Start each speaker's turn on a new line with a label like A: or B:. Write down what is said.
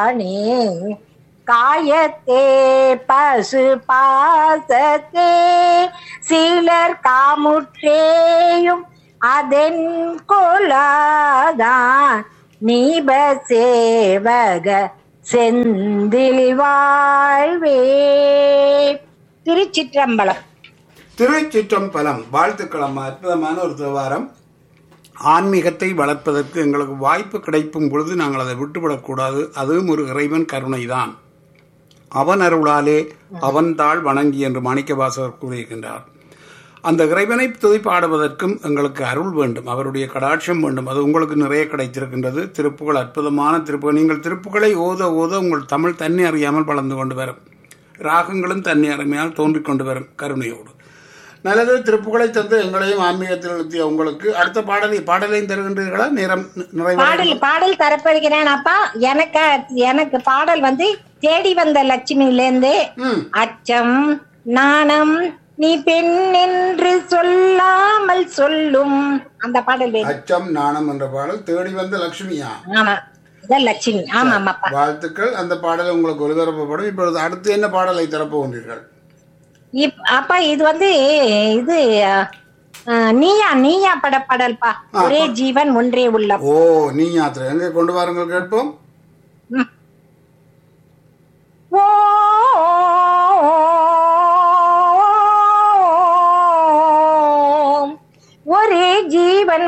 A: காணே காயத்தே பசு பாசத்தே சிலர் காமுற்றேயும் அதென் கொலாதான் நீப சேவக செந்தில் வாழ்வே திருச்சிற்றம்பலம்
B: திருச்சிற்றம்பலம் வாழ்த்துக்களம்மா அற்புதமான ஒரு தேவாரம் ஆன்மீகத்தை வளர்ப்பதற்கு எங்களுக்கு வாய்ப்பு கிடைக்கும் பொழுது நாங்கள் அதை விட்டுவிடக்கூடாது அதுவும் ஒரு இறைவன் கருணைதான் அவன் அருளாலே அவன் தாள் வணங்கி என்று மாணிக்கவாசகர் கூறியிருக்கின்றார் அந்த இறைவனை துதி பாடுவதற்கும் எங்களுக்கு அருள் வேண்டும் அவருடைய கடாட்சம் வேண்டும் அது உங்களுக்கு நிறைய கிடைத்திருக்கின்றது திருப்புகள் அற்புதமான திருப்புகள் நீங்கள் திருப்புகளை ஓத ஓத உங்கள் தமிழ் தண்ணி அறியாமல் வளர்ந்து கொண்டு வரும் ராகங்களும் தண்ணி அருமையால் தோன்றிக் கொண்டு வரும் கருணையோடு நல்லது திருப்புகளை தந்து எங்களையும் ஆன்மீகத்தில் நிறுத்திய உங்களுக்கு அடுத்த பாடலை பாடலையும் தருகின்றீர்களா நேரம் நிறைவு
A: பாடல் பாடல் தரப்படுகிறேன் அப்பா எனக்கு எனக்கு பாடல் வந்து தேடி வந்த லட்சுமியில இருந்து
B: ம்
A: அச்சம் நாணம் நீ பெண் என்று சொல்லாமல் சொல்லும் அந்த பாடல் வேணும்
B: அச்சம் நாணம் என்ற பாடல் தேடி வந்த லட்சுமியா
A: ஆமா இதான் லட்சுமி ஆமா ஆமாப்பா
B: வாழ்த்துக்கள் அந்த பாடல் உங்களுக்கு ஒளிபரப்பப்படும் இப்பொழுது அடுத்து என்ன பாடலை திறப்புகின்றீர்கள்
A: இப் அப்பா இது வந்து இது அஹ், நீயா நீயா பட பாடல்பா ஒரே ஜீவன் ஒன்றே உள்ளம்
B: ஓ நீ யாத்திரை எங்கே கொண்டு வாருங்கள் கேட்போம்
A: ஓ